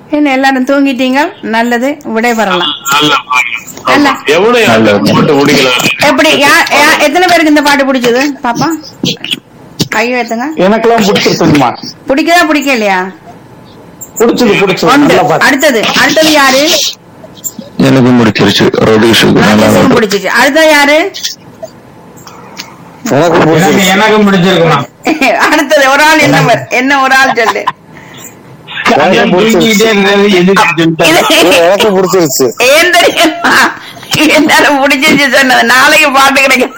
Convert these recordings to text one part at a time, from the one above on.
என்ன எல்லாரும் தூங்கிட்டீங்க நல்லது விடை பெறலாம் நல்ல நல்ல. எவ்வளவு நல்ல. போட்டு முடிக்கலாம் எப்படி யா- யா- எத்தனை பேருக்கு இந்த பாட்டு பிடிச்சது பாப்பா கை வைத்துங்க எனக்கெல்லாம் பிடிச்சிருக்குமா பிடிக்குதா பிடிக்கலையா பிடிச்சது பிடிச்சது ஒன்று நல்ல பாட்டு அடுத்தது அடுத்தது யாரு எனக்கும் பிடிச்சிருச்சு ரோடிஷுக்கு நல்லா ராஜேஷுக்கும் பாட்டு. பிடிச்சிச்சு அடுத்தது யாரு எனக்கு எனக்கு எனக்கும் பிடிச்சிருக்குமா அடுத்தது ஒரு ஆள் என்ன பேர்? என்ன ஒரு ஆள் சொல்லு எனக்கு பிடிச்சிருச்சு இது எனக்கு பிடிச்சிருச்சு ஏன் தெரியுமா எல்லாரும் பிடிச்சிச்சு சொன்னது நாளைக்கு பாட்டு கிடைக்கும்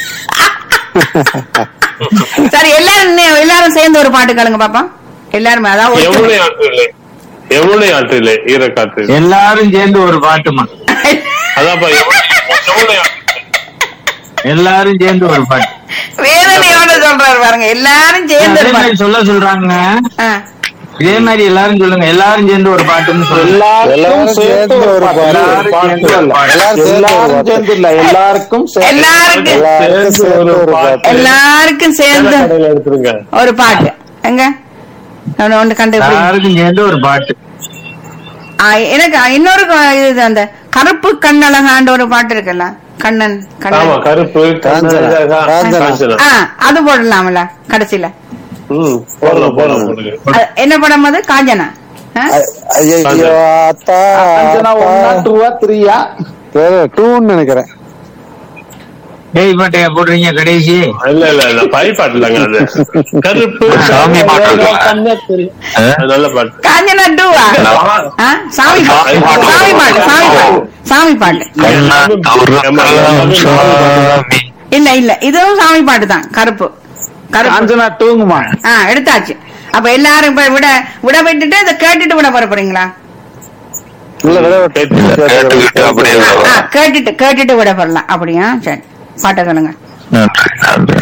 சரி எல்லாரும் இன்னும் எல்லாரும் சேர்ந்து ஒரு பாட்டு கேளுங்க பாப்பா எல்லாருமே அதாவது எவ்வளவு ஒருத்தர்- ஆற்றிலே எவ்வளவு ஆற்றிலே ஈரக்காற்று எல்லாரும் சேர்ந்து ஒரு பாட்டுமா அதான்ப்பா எவ்வளவு எவ்வளவு ஆற்றிலே? எல்லாரும் சேர்ந்து ஒரு பாட்டு வேதனையோட சொல்றாரு பாருங்க எல்லாரும் சேர்ந்து அதே ஒரு மாதிரி பாட்டு சொல்ல சொல்றாங்க ஆ. இதே மாதிரி எல்லாரும் சொல்லுங்க எல்லாரும் சேர்ந்து ஒரு பாட்டுன்னு சொல்லுங்க எல்லாரும் சேர்ந்து ஒரு பாட்டு. எல்லாரும் சேர்ந்து ஒரு பாட்டு. எல்லாரும் சேர்ந்து ஒரு பாட்டு. இல்ல எல்லாருக்கும் எல்லாருக்கும் எல்லாருக்கும் சேர்ந்து ஒரு பாட்டு எல்லாருக்கும் சேர்ந்து கடையில எடுத்துருங்க ஒரு பாட்டு எங்க ஒண்ணு ஒண்ணு கண்டுபிடி எல்லாருக்கும் சேர்ந்து ஒரு பாட்டு ஆ, எனக்கு இன்னொரு க- இது அந்த கருப்பு கண்ணழகாண்ட ஒரு பாட்டு இருக்குல்ல கண்ணன் ஆமா கண்ணன் கருப்பு காஞ்சனா. காஞ்சனா. காஞ்சனா ஆ அது போடலாம்ல கடைசியில ம் போடலாம் போடலாம் போடுங்க அது என்ன படம் அது காஞ்சனா ஆ? ஐயோ அத்தா ஒன்னா டூவா த்ரீயா டூன்னு நினைக்கிறேன் டேய் பாட்டையா போடுறீங்க கடைசி இல்ல இல்ல இல்ல பை பாட்டு இல்லங்க அது கருப்பு சாமி பாட்டு இருக்கு. கண்ணத்தில். ஆ? அது நல்ல பாட்டு காஞ்சனா டூவா ஆ? சாமி பாட்டு சாமி பாட்டு சாமி பாட்டு சாமி பாட்டு கண்ணா துறக்கலாம் சாமி இல்ல இல்ல இதுவும் சாமி பாட்டு தான் கருப்பு கருப்பு காஞ்சனா டூங்குமா ஆ எடுத்தாச்சு அப்ப எல்லாரும் இப்ப விட விட விட்டுட்டு இதை கேட்டுட்டு விட போற போறீங்களா இல்ல விட இல்ல, கேட்டுக்கிட்டு அப்படியே ஆ வரலாம். கேட்டுட்டு கேட்டுட்டு விட போறலாம் அப்படியா சரி பாட்டை கேளுங்க நன்றி நன்றி